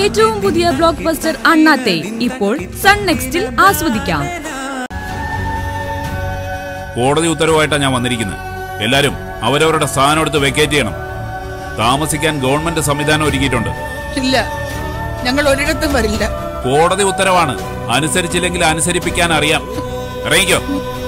ഏറ്റവും പുതിയ block buster അണ്ണാത്തെ ഇപ്പോൾ സൺ നെക്സ്റ്റിൽ ആസ്വദിക്കാം കോടതി ഉത്തരവായിട്ടാണ് ഞാൻ വന്നിരിക്കുന്നത് എല്ലാരും അവരവരുടെ സ്ഥാനം എടുത്ത് വെക്കേറ്റ് ചെയ്യണം താമസിക്കാൻ ഗവൺമെന്റ് സംവിധാനം ഒരുക്കിയിട്ടുണ്ട് ഇല്ല ഞങ്ങൾ ഒരിടത്തും വരില്ല കോടതി ഉത്തരവാണ് അനുസരിച്ചില്ലെങ്കിൽ അനുസരിപ്പിക്കാൻ അറിയാം ഇറങ്ങിക്കോ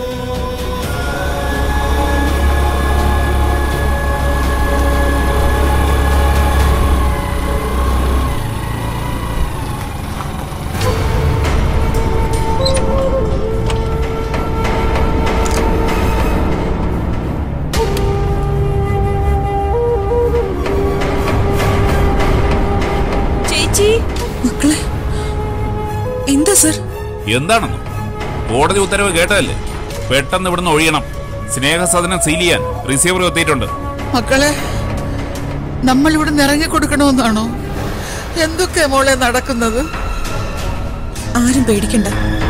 ചേച്ചി മക്കളെ എന്താ സർ എന്താണെന്ന് കോടതി ഉത്തരവ് കേട്ടതല്ലേ പെട്ടെന്ന് ഇവിടുന്ന് ഒഴിയണം സ്നേഹസദനം സീൽ ചെയ്യാൻ റിസീവർ എത്തിയിട്ടുണ്ട് മക്കളെ നമ്മൾ ഇവിടെ ഇറങ്ങി കൊടുക്കണമെന്നാണോ എന്തൊക്കെ മോളെ നടക്കുന്നത് ആരും പേടിക്കണ്ട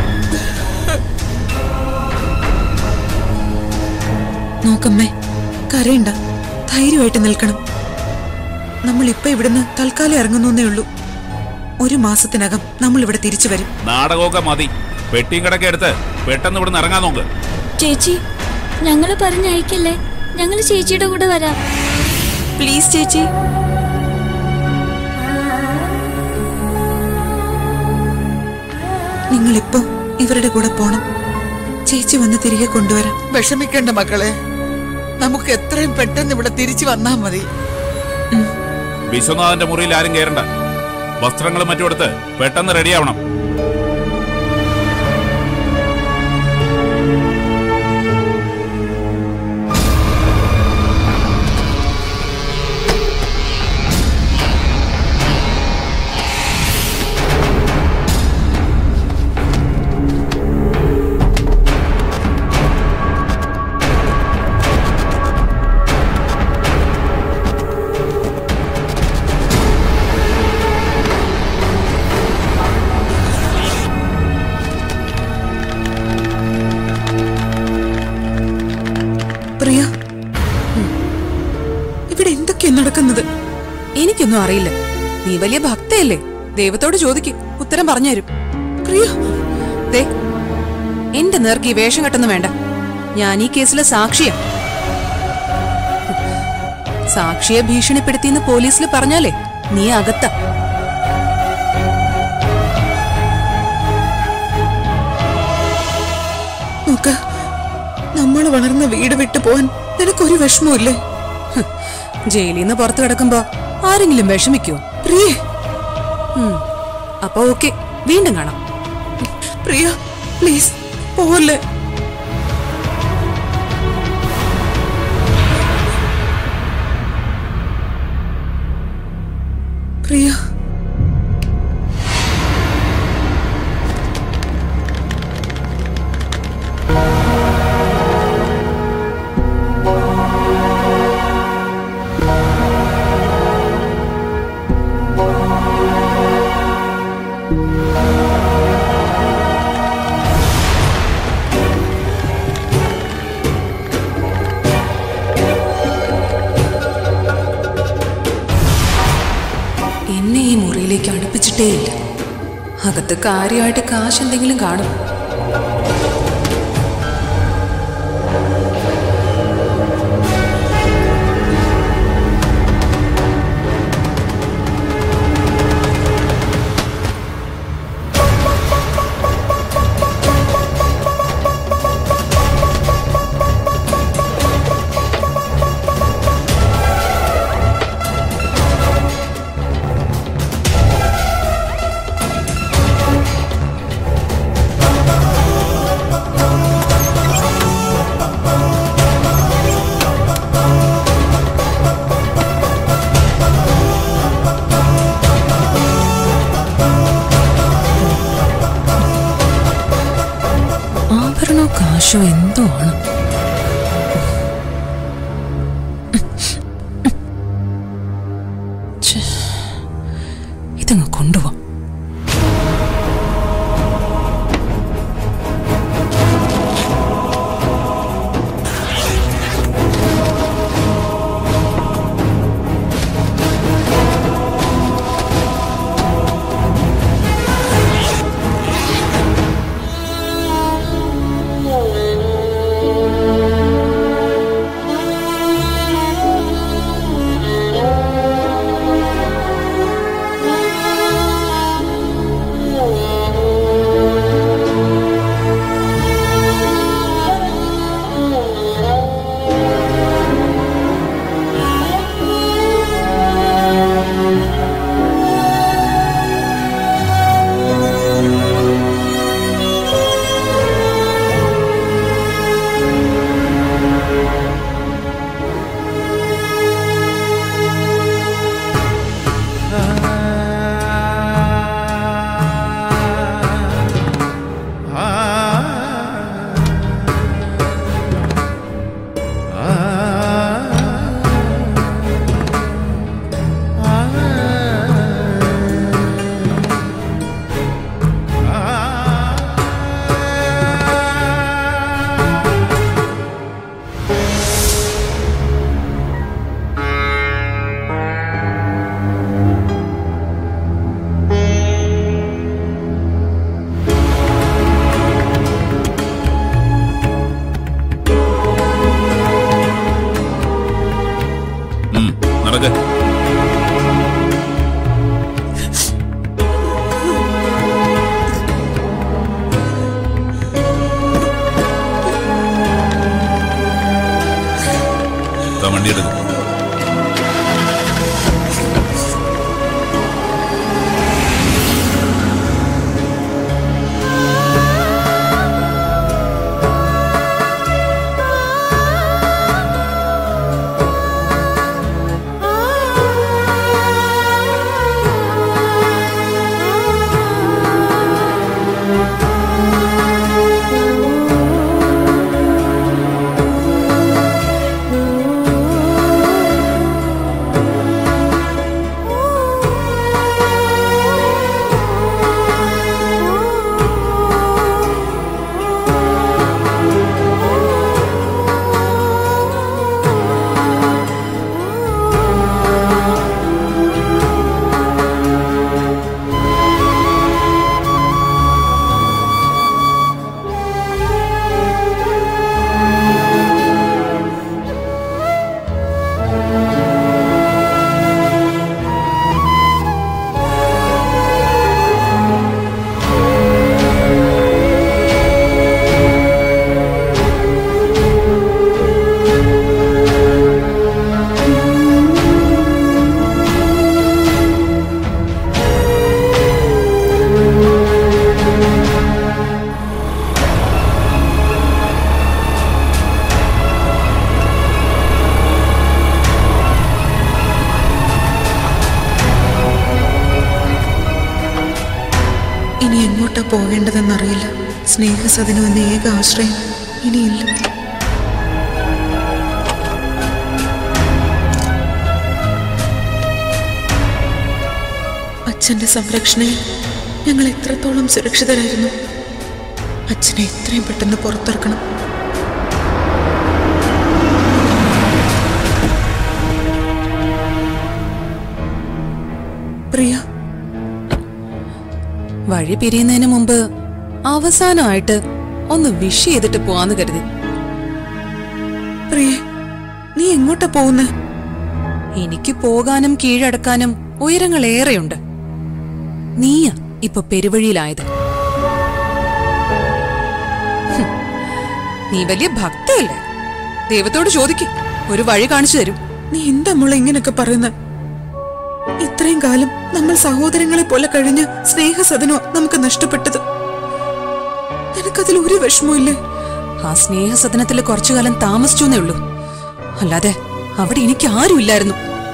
നോക്കമ്മേ കരയണ്ട ധൈര്യമായിട്ട് നിൽക്കണം നമ്മൾ ഇപ്പൊ ഇവിടുന്ന് തൽക്കാലം ഇറങ്ങുന്നേ ഉള്ളൂ ഒരു മാസത്തിനകം നമ്മൾ ഇവിടെ തിരിച്ചു വരും നാടകമൊക്കെ മതി പെട്ടിയും കിടക്കെ എടുത്ത് പെട്ടെന്ന് ഇവിടുന്ന് ഇറങ്ങാൻ നോക്ക് ചേച്ചി ഞങ്ങള് പറഞ്ഞയക്കല്ലേ ഞങ്ങൾ ചേച്ചിയുടെ കൂടെ വരാം പ്ലീസ് ചേച്ചി നിങ്ങളിപ്പോ ഇവരുടെ കൂടെ പോണം ചേച്ചി വന്ന് തിരികെ കൊണ്ടുവരാം വിഷമിക്കേണ്ട മക്കളെ നമുക്ക് എത്രയും പെട്ടെന്ന് ഇവിടെ തിരിച്ചു വന്നാ മതി വിശ്വനാഥന്റെ മുറിയിൽ ആരും കയറണ്ട വസ്ത്രങ്ങളും മറ്റും എടുത്ത് പെട്ടെന്ന് റെഡിയാവണം പ്രിയ ഇവിടെ എന്തൊക്കെയാ നടക്കുന്നത് എനിക്കൊന്നും അറിയില്ല നീ വലിയ ഭക്തയല്ലേ ദൈവത്തോട് ചോദിക്ക് ഉത്തരം പറഞ്ഞുതരും പ്രിയ ദേ എന്റെ നേർക്ക് ഈ വേഷം കെട്ടൊന്നും വേണ്ട ഞാൻ ഈ കേസിലെ സാക്ഷിയാ സാക്ഷിയെ ഭീഷണിപ്പെടുത്തിയെന്ന് പോലീസിൽ പറഞ്ഞാലേ നീ അകത്ത നോക്ക നമ്മൾ വളർന്ന വീട് വിട്ടു പോവാൻ നിനക്കൊരു വിഷമമില്ലേ ജയിലിൽ നിന്ന് പുറത്തു കിടക്കുമ്പോ ആരെങ്കിലും വിഷമിക്കോ പ്രിയേ ഉം. അപ്പൊ ഓക്കെ വീണ്ടും കാണാം പ്രിയ പ്ലീസ് പോവല്ലേ പ്രിയ എന്നെ ഈ മുറിയിലേക്ക് അടുപ്പിച്ചിട്ടേയില്ല അകത്ത് കാര്യമായിട്ട് കാശ് എന്തെങ്കിലും കാണും ആഭരണോ കാശോ എന്തോ ആണ് ഛെ, ഇതങ്ങ് കൊണ്ടുപോവാം ദാ വണ്ടി എടുക്കും ഇനി എങ്ങോട്ടാ പോകേണ്ടതെന്നറിയില്ല സ്നേഹസദനം എന്ന ഏക ആശ്രയം ഇനിയില്ല അച്ഛന്റെ സംരക്ഷണയിൽ ഞങ്ങൾ എത്രത്തോളം സുരക്ഷിതരായിരുന്നു അച്ഛനെ എത്രയും പെട്ടെന്ന് പുറത്തിറക്കണം പ്രിയ വഴി പിരിയുന്നതിന് മുമ്പ് അവസാനമായിട്ട് ഒന്ന് വിഷ് ചെയ്തിട്ട് പോവാന്ന് കരുതി പ്രിയ നീ എങ്ങോട്ടാ പോകുന്നത് എനിക്ക് പോകാനും കീഴടക്കാനും ഉയരങ്ങളേറെയുണ്ട് നീയാ ഇപ്പൊ പെരുവഴിയിലായത് ഹും, നീ വലിയ ഭക്തയല്ലേ ദൈവത്തോട് ചോദിക്കും ഒരു വഴി കാണിച്ചു തരും നീ എന്താ മോളെ ഇങ്ങനൊക്കെ പറയുന്നത് ഇത്രയും കാലം നമ്മൾ സഹോദരങ്ങളെ പോലെ കഴിഞ്ഞ സ്നേഹസദനോ നമുക്ക് നഷ്ടപ്പെട്ടത് നിനക്കതിൽ ഒരു വിഷമവും ഇല്ലേ ആ സ്നേഹസദനത്തിൽ കുറച്ചു കാലം താമസിച്ചു എന്നേ ഉള്ളൂ അല്ലാതെ അവിടെ എനിക്ക് ആരുമില്ലായിരുന്നു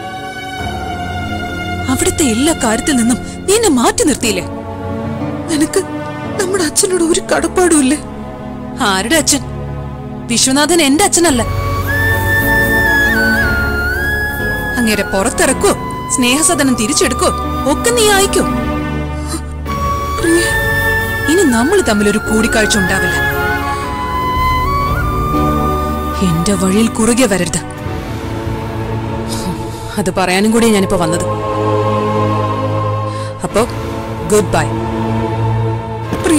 അവിടുത്തെ എല്ലാ കാര്യത്തിൽ നിന്നും നീ എന്നെ മാറ്റി നിർത്തിയില്ലേ നിനക്ക് നമ്മുടെ അച്ഛനോട് ഒരു കടപ്പാടും ഇല്ലേ ആരുടെ അച്ഛൻ വിശ്വനാഥൻ എന്റെ അച്ഛനല്ല അങ്ങേരെ പുറത്തിറക്കോ സ്നേഹസദനം തിരിച്ചെടുക്കോ ഒക്കെ നീ അയക്കോ പ്രിയ ഇനി നമ്മൾ തമ്മിൽ ഒരു കൂടിക്കാഴ്ച ഉണ്ടാവില്ല എന്റെ വഴിയിൽ കുറുകെ വരരുത് അത് പറയാനും കൂടി ഞാനിപ്പോ വന്നത് അപ്പോ ഗുഡ് ബൈ പ്രിയ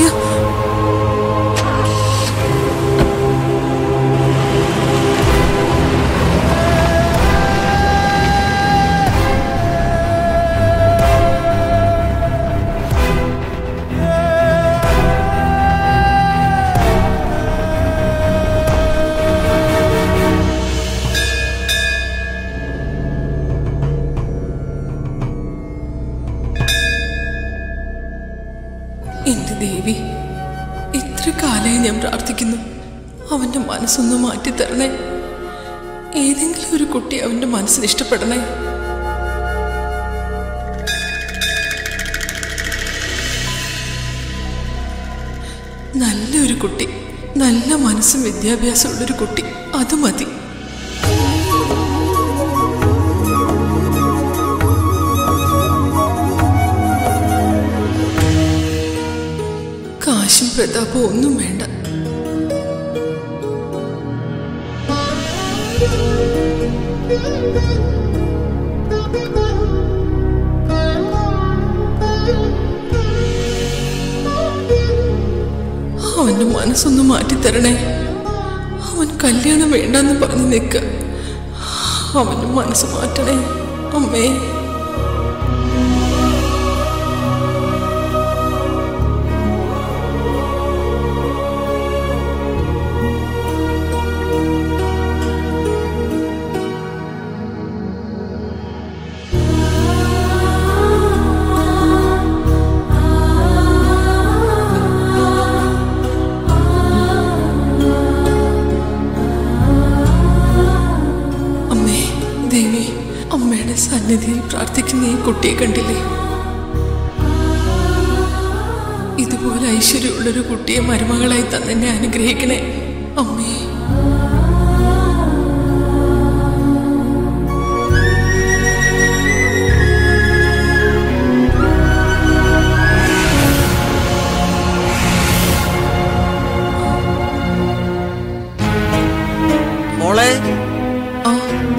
എന്റെ ദേവി ഇത്ര കാലമായി ഞാൻ പ്രാർത്ഥിക്കുന്നു അവന്റെ മനസ്സൊന്ന് മാറ്റിത്തരണേ ഏതെങ്കിലും ഒരു കുട്ടി അവന്റെ മനസ്സിന് ഇഷ്ടപ്പെടണേ നല്ലൊരു കുട്ടി നല്ല മനസ്സും വിദ്യാഭ്യാസമുള്ളൊരു കുട്ടി അത് മതി കാശും പ്രതാപവും ഒന്നും വേണ്ട അവന്റെ മനസ്സൊന്ന് മാറ്റിത്തരണേ അവൻ കല്യാണം വേണ്ടെന്ന് പറഞ്ഞ് നിൽക്ക അവന്റെ മനസ്സ് മാറ്റണേ അമ്മേ ദേവി അമ്മയുടെ സന്നിധിയിൽ പ്രാർത്ഥിക്കുന്ന ഈ കുട്ടിയെ കണ്ടില്ലേ ഇതുപോലെ ഐശ്വര്യമുള്ളൊരു കുട്ടിയെ മരുമകളായി തന്നെ അനുഗ്രഹിക്കണേ അമ്മേ മോളെ ആ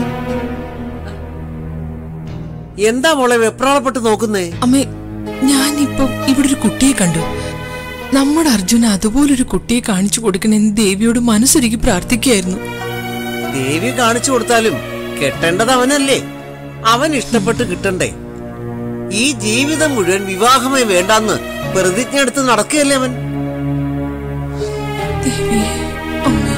എന്താ മോളെ വെപ്രാളപ്പെട്ട് നോക്കുന്നേ അമ്മേ ഞാനിപ്പം ഇവിടെ ഒരു കുട്ടിയെ കണ്ടു നമ്മുടെ അർജുന അതുപോലൊരു കുട്ടിയെ കാണിച്ചു കൊടുക്കണമെന്ന് ദേവിയോട് മനസ്സൊരുക്കി പ്രാർത്ഥിക്കുകയായിരുന്നു ദേവി കാണിച്ചു കൊടുത്താലും കെട്ടേണ്ടത് അവനല്ലേ അവൻ ഇഷ്ടപ്പെട്ട് കിട്ടണ്ടേ ഈ ജീവിതം മുഴുവൻ വിവാഹമേ വേണ്ടാന്ന് പ്രതിജ്ഞ എടുത്ത് നടക്കുകയല്ലേ അവൻ ദേവി അമ്മേ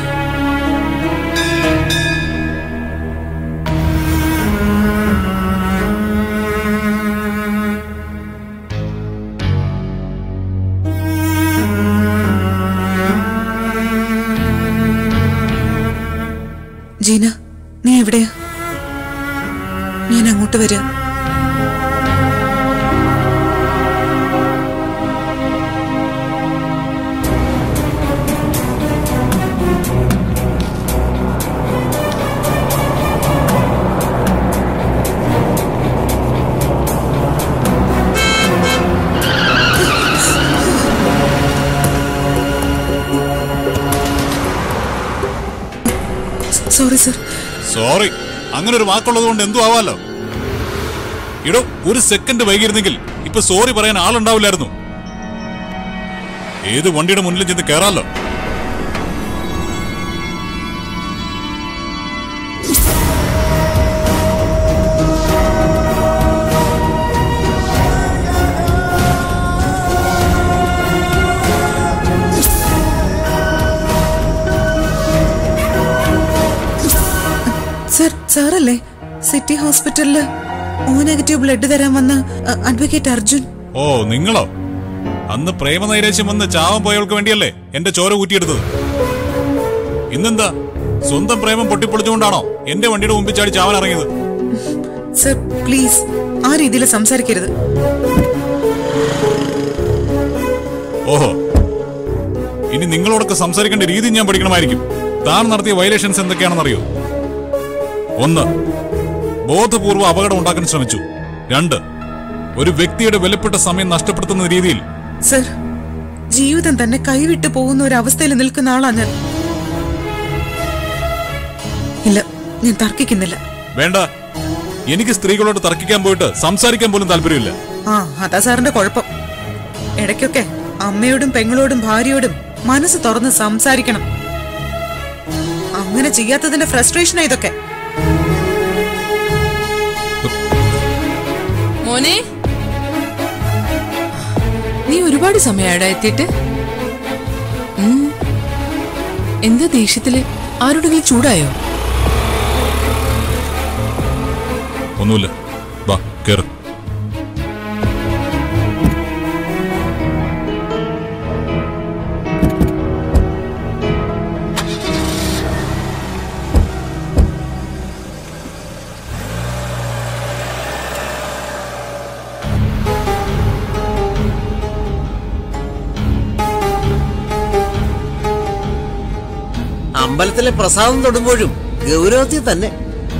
ജീന നീ എവിടെയാ ഞാൻ അങ്ങോട്ട് വരാം സോറി സർ സോറി അങ്ങനെ ഒരു വാക്കുള്ളത് കൊണ്ട് എന്തു ആവാലോ ഇടോ ഒരു സെക്കൻഡ് വൈകിയിരുന്നെങ്കിൽ ഇപ്പൊ സോറി പറയാൻ ആളുണ്ടാവില്ലായിരുന്നു ഏത് വണ്ടിയുടെ മുന്നിലും ചെന്ന് കേറാലോ സർ സാറല്ലേ സിറ്റി ഹോസ്പിറ്റലില് ഓ നെഗറ്റീവ് ബ്ലഡ് തരാൻ വന്ന അ, അഡ്വക്കേറ്റ് അർജുൻ ഓ നിങ്ങളോ അന്ന് പ്രേമനൈരാശ്യം വന്ന് ചാവാൻ പോയവൾക്ക് വേണ്ടിയല്ലേ എന്റെ ചോര ഊറ്റിയെടുത്തത് ഇന്നെന്താ സ്വന്തം പ്രേമം പൊട്ടിപ്പൊളിച്ചുകൊണ്ടാണോ എന്റെ വണ്ടിയുടെ മുമ്പിൽ ചാടി ചാവാൻ ഇറങ്ങിയത് സർ പ്ലീസ് ആ രീതിയിൽ സംസാരിക്കരുത് ഓഹോ ഇനി നിങ്ങളോടൊക്കെ സംസാരിക്കേണ്ട രീതി ഞാൻ പഠിക്കണമായിരിക്കും താൻ നടത്തിയ വയലേഷൻസ് എന്തൊക്കെയാണെന്നറിയോ ഒന്ന് ബോധപൂർവ്വ അപകടം ഉണ്ടാക്കാൻ ശ്രമിച്ചു രണ്ട് ഒരു വ്യക്തിയുടെ വിലപ്പെട്ട സമയം നഷ്ടപ്പെടുത്തുന്ന രീതിയിൽ സർ ജീവിതം തന്നെ കൈവിട്ടു പോകുന്ന ഒരു അവസ്ഥയിൽ നിൽക്കുന്ന ആളാ ഞാൻ ഇല്ല ഞാൻ തർക്കിക്കുന്നില്ല വേണ്ട എനിക്ക് സ്ത്രീകളോട് തർക്കിക്കാൻ പോയിട്ട് സംസാരിക്കാൻ പോലും താല്പര്യമില്ല ആ അതാ സാറിന്റെ കുഴപ്പം ഇടയ്ക്കൊക്കെ അമ്മയോടും പെങ്ങളോടും ഭാര്യയോടും മനസ്സ് തുറന്ന് സംസാരിക്കണം അങ്ങനെ ചെയ്യാത്തതിന്റെ ഫ്രസ്ട്രേഷനാ ഇതൊക്കെ മോനെ നീ ഒരുപാട് സമയമാടാ എത്തിയിട്ട് ഉം. എന്താ ദേഷ്യത്തില് ആരോടെങ്കിലും ചൂടായോ ഒന്നുമില്ല വാ കേറ് അമ്പലത്തിലെ പ്രസാദം തൊടുമ്പോഴും ഗൗരവത്തിൽ തന്നെ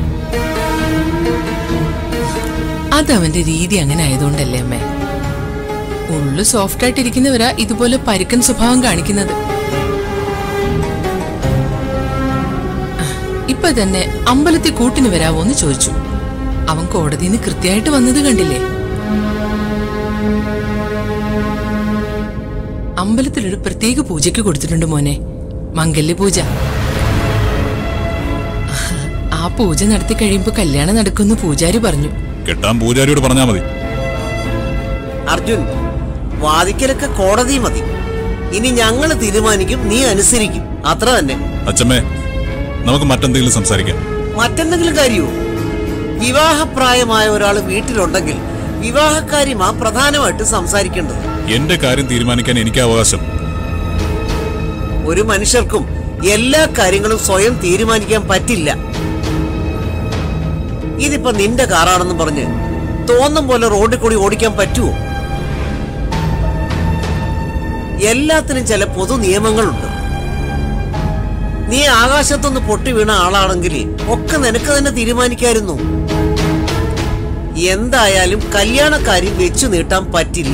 അതവന്റെ രീതി അങ്ങനെ ആയതുകൊണ്ടല്ലേ അമ്മേ ഉള്ളു സോഫ്റ്റ് ആയിട്ടിരിക്കുന്നവരാ ഇതുപോലെ പരുക്കൻ സ്വഭാവം കാണിക്കുന്നത് ഇപ്പൊ തന്നെ അമ്പലത്തിൽ കൂട്ടിന് വരാവോന്ന് ചോദിച്ചു അവൻ കോടതിയിൽ നിന്ന് കൃത്യമായിട്ട് വന്നത് കണ്ടില്ലേ അമ്പലത്തിലൊരു പ്രത്യേക പൂജയ്ക്ക് കൊടുത്തിട്ടുണ്ട് മോനെ മംഗല്യ പൂജ ആ പൂജ നടത്തി കഴിയുമ്പോ കല്യാണം നടക്കുമെന്ന് പൂജാരി പറഞ്ഞു കെട്ടാൻ പൂജാരിയോട് പറഞ്ഞാ മതി അർജുൻ വാദിക്കലൊക്കെ കോടതി മതി ഇനി ഞങ്ങൾ തീരുമാനിക്കും നീ അനുസരിക്കും അത്ര തന്നെ അച്ഛമ്മേ നമുക്ക് മറ്റെന്തെങ്കിലും സംസാരിക്കാം മറ്റെന്തെങ്കിലും കാര്യമോ വിവാഹപ്രായമായ ഒരാൾ വീട്ടിലുണ്ടെങ്കിൽ വിവാഹക്കാര്യമാ പ്രധാനമായിട്ട് സംസാരിക്കേണ്ടത് എന്റെ കാര്യം തീരുമാനിക്കാൻ എനിക്ക് അവകാശം ഒരു മനുഷ്യർക്കും എല്ലാ കാര്യങ്ങളും സ്വയം തീരുമാനിക്കാൻ പറ്റില്ല ഇതിപ്പോ നിന്റെ കാറാണെന്ന് പറഞ്ഞ് തോന്നും പോലെ റോഡിൽ കൂടി ഓടിക്കാൻ പറ്റുമോ എല്ലാത്തിനും ചില പൊതു നിയമങ്ങളുണ്ട് നീ ആകാശത്തൊന്ന് പൊട്ടി വീണ ആളാണെങ്കിൽ ഒക്കെ നിനക്ക് തന്നെ തീരുമാനിക്കായിരുന്നു എന്തായാലും കല്യാണക്കാരി വെച്ചു നീട്ടാൻ പറ്റില്ല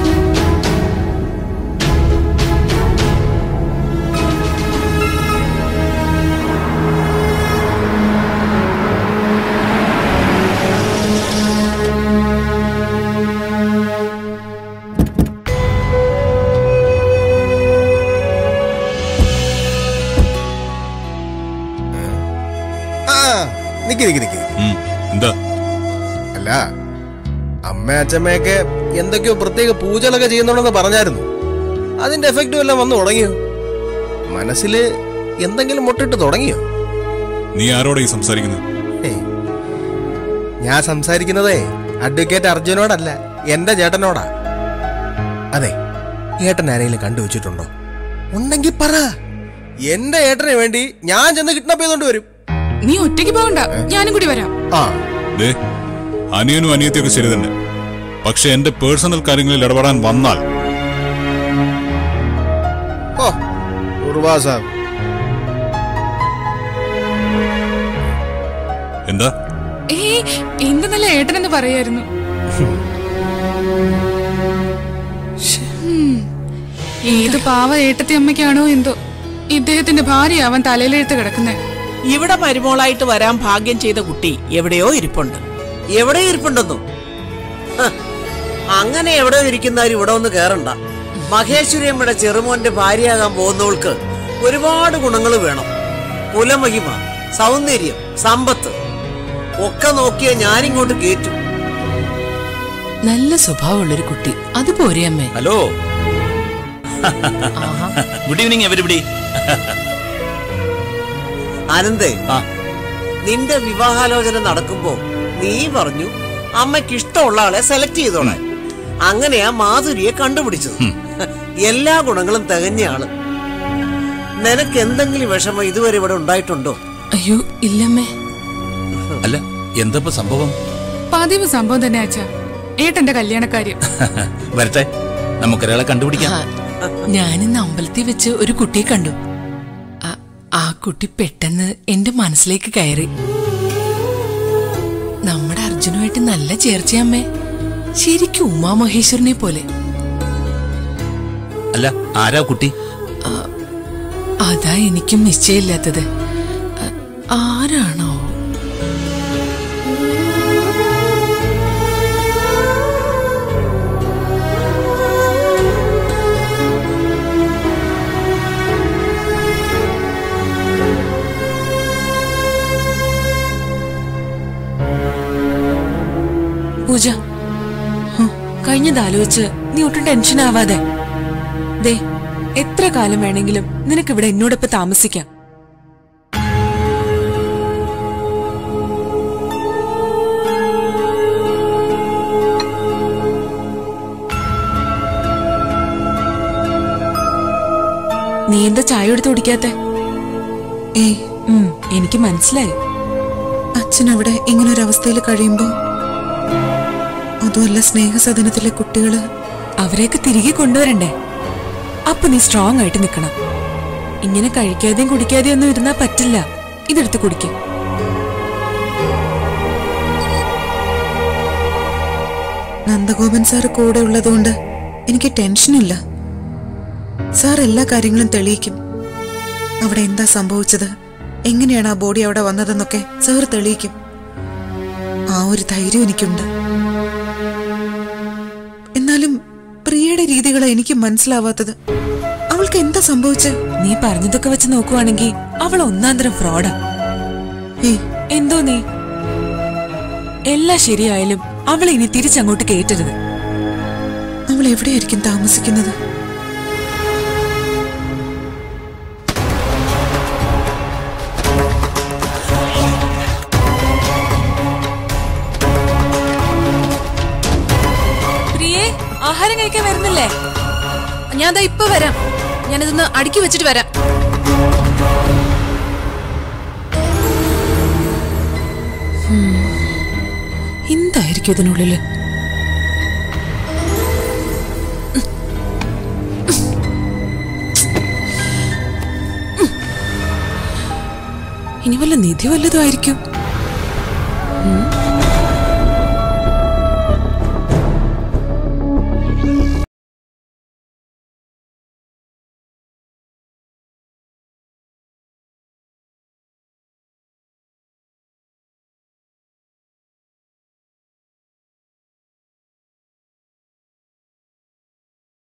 ആ നിക്ക് നിക്ക് നിക്ക് ഉം, എന്താ അല്ല അമ്മ അച്ഛമ്മയൊക്കെ എന്തൊക്കെയോ പ്രത്യേക പൂജകളൊക്കെ ചെയ്യുന്നുണ്ടെന്ന് പറഞ്ഞായിരുന്നു അതിന്റെ എഫക്റ്റ് വല്ലതും വന്നു തുടങ്ങിയോ മനസ്സിൽ എന്തെങ്കിലും മുട്ടിട്ട് തുടങ്ങിയോ നീ ആരോടാ ഈ സംസാരിക്കുന്നത് ഏയ്, ഞാൻ സംസാരിക്കുന്നതേ അഡ്വക്കേറ്റ് അർജുനോടല്ല എന്റെ ചേട്ടനോടാ അതെ ഏട്ടൻ ആരെങ്കിലും കണ്ടുവച്ചിട്ടുണ്ടോ ഉണ്ടെങ്കിൽ പറ എന്റെ ഏട്ടന് വേണ്ടി ഞാൻ ചെന്ന് കിഡ്നാപ്പ് ചെയ്തോണ്ട് വരും നീ ഒറ്റയ്ക്ക് പോകണ്ട ഞാനും കൂടി വരാം ആ ദേ അനിയനും അനിയത്തിയൊക്കെ ശരി തന്നെ പക്ഷെ എന്റെ പേഴ്സണൽ കാര്യങ്ങളിൽ ഇടപെടാൻ വന്നാൽ ഓ ഉർവാ സാബ് എന്താ ഏയ് എന്ത് നല്ല ഏട്ടനെന്ന് പറയായിരുന്നു ശ്ശ്, ഉം. ഏത് പാവ ഏട്ടത്തി അമ്മയ്ക്കാണോ എന്തോ ഇദ്ദേഹത്തിന്റെ ഭാര്യ അവൻ തലയിലെഴുത്ത് കിടക്കുന്നേ ഇവിടെ മരുമോളായിട്ട് വരാൻ ഭാഗ്യം ചെയ്ത കുട്ടി എവിടെയോ ഇരിപ്പുണ്ട് എവിടെ ഇരിപ്പുണ്ടെന്നോ ഹ, അങ്ങനെ എവിടെ ഇരിക്കുന്നവർ ഇവിടെ ഒന്ന് കേറണ്ട മഹേശ്വരിയമ്മയുടെ ചെറുമോന്റെ ഭാര്യയാകാൻ പോകുന്നവൾക്ക് ഒരുപാട് ഗുണങ്ങൾ വേണം കുലമഹിമ സൗന്ദര്യം സമ്പത്ത് ഒക്കെ നോക്കിയ ഞാനിങ്ങോട്ട് കേറ്റും നല്ല സ്വഭാവമുള്ളൊരു കുട്ടി അത് പോരെ അമ്മേ ഹലോ ഗുഡ് ഈവനിങ് എവരിബഡി ആനന്ദേ ആ. നിന്റെ വിവാഹാലോചന നടക്കുമ്പോ നീ പറഞ്ഞു അമ്മയ്ക്ക് ഇഷ്ടമുള്ള ആളെ സെലക്ട് ചെയ്തോളാൻ അങ്ങനെയാ മാധുരിയെ കണ്ടുപിടിച്ചത് എല്ലാ ഗുണങ്ങളും തികഞ്ഞ ആള് നിനക്ക് എന്തെങ്കിലും വിഷമം ഇതുവരെ ഇവിടെ ഉണ്ടായിട്ടുണ്ടോ അയ്യോ ഇല്ലമ്മേ അല്ല എന്തപ്പോ സംഭവം പതിവ് സംഭവം തന്നെ അച്ഛാ ഏട്ടന്റെ കല്യാണക്കാര്യം വരട്ടെ നമുക്കൊരാളെ കണ്ടുപിടിക്കാം ഞാനിന്ന് അമ്പലത്തിൽ വെച്ച് ഒരു കുട്ടിയെ കണ്ടു ആ- ആ കുട്ടി പെട്ടെന്ന് എന്റെ മനസ്സിലേക്ക് കയറി നമ്മുടെ അർജുനുമായിട്ട് നല്ല ചേർച്ചയമ്മേ ശരിക്കും ഉമാമഹേശ്വരനെ പോലെ അല്ല ആരാ കുട്ടി അതാ എനിക്കും നിശ്ചയമില്ലാത്തത് ആ- ആരാണോ പൂജ ഹും, കഴിഞ്ഞതാലോചിച്ച് നീ ഒട്ടും ടെൻഷൻ ആവാതെ ദേ എത്ര കാലം വേണമെങ്കിലും നിനക്കിവിടെ എന്നോടൊപ്പം താമസിക്കാം നീ എന്താ ചായ എടുത്ത് കുടിക്കാത്തെ ഏയ് ഉം, എനിക്ക് മനസ്സിലായി അച്ഛൻ അവിടെ ഇങ്ങനൊരവസ്ഥയിൽ കഴിയുമ്പോ അതുമല്ല സ്നേഹസദനത്തിലെ കുട്ടികള് അവരെയൊക്കെ തിരികെ കൊണ്ടുവരണ്ടേ അപ്പൊ നീ സ്ട്രോങ് ആയിട്ട് നിൽക്കണം ഇങ്ങനെ കഴിക്കാതെയും കുടിക്കാതെയും ഒന്നും ഇരുന്നാ പറ്റില്ല ഇതെടുത്ത് കുടിക്കും നന്ദഗോപൻ സാർ കൂടെ ഉള്ളതുകൊണ്ട് എനിക്ക് ടെൻഷനില്ല സാർ എല്ലാ കാര്യങ്ങളും തെളിയിക്കും അവിടെ എന്താ സംഭവിച്ചത് എങ്ങനെയാണ് ആ ബോഡി അവിടെ വന്നതെന്നൊക്കെ സാർ തെളിയിക്കും ആ ഒരു ധൈര്യം എനിക്കുണ്ട് എന്നാലും പ്രിയയുടെ രീതികൾ എനിക്ക് മനസ്സിലാവാത്തത് അവൾക്ക് എന്താ സംഭവിച്ചത് നീ പറഞ്ഞതൊക്കെ വെച്ച് നോക്കുവാണെങ്കിൽ അവൾ ഒന്നാന്തരം ഫ്രോഡാ ഏയ് എന്തോ നീ എല്ലാം ശരിയായാലും അവളെ ഇനി തിരിച്ചങ്ങോട്ട് കേറ്റരുത് അവൾ എവിടെയായിരിക്കും താമസിക്കുന്നത് പ്രിയേ ആഹാരം കഴിക്കാൻ വരുന്നില്ലേ ഞാൻ ദാ ഇപ്പൊ വരാം ഞാനിതൊന്ന് അടുക്കി വെച്ചിട്ട് വരാം ഉം. എന്തായിരിക്കും ഇതിനുള്ളില് ഇനി വല്ല നിധി വല്ലതും ആയിരിക്കും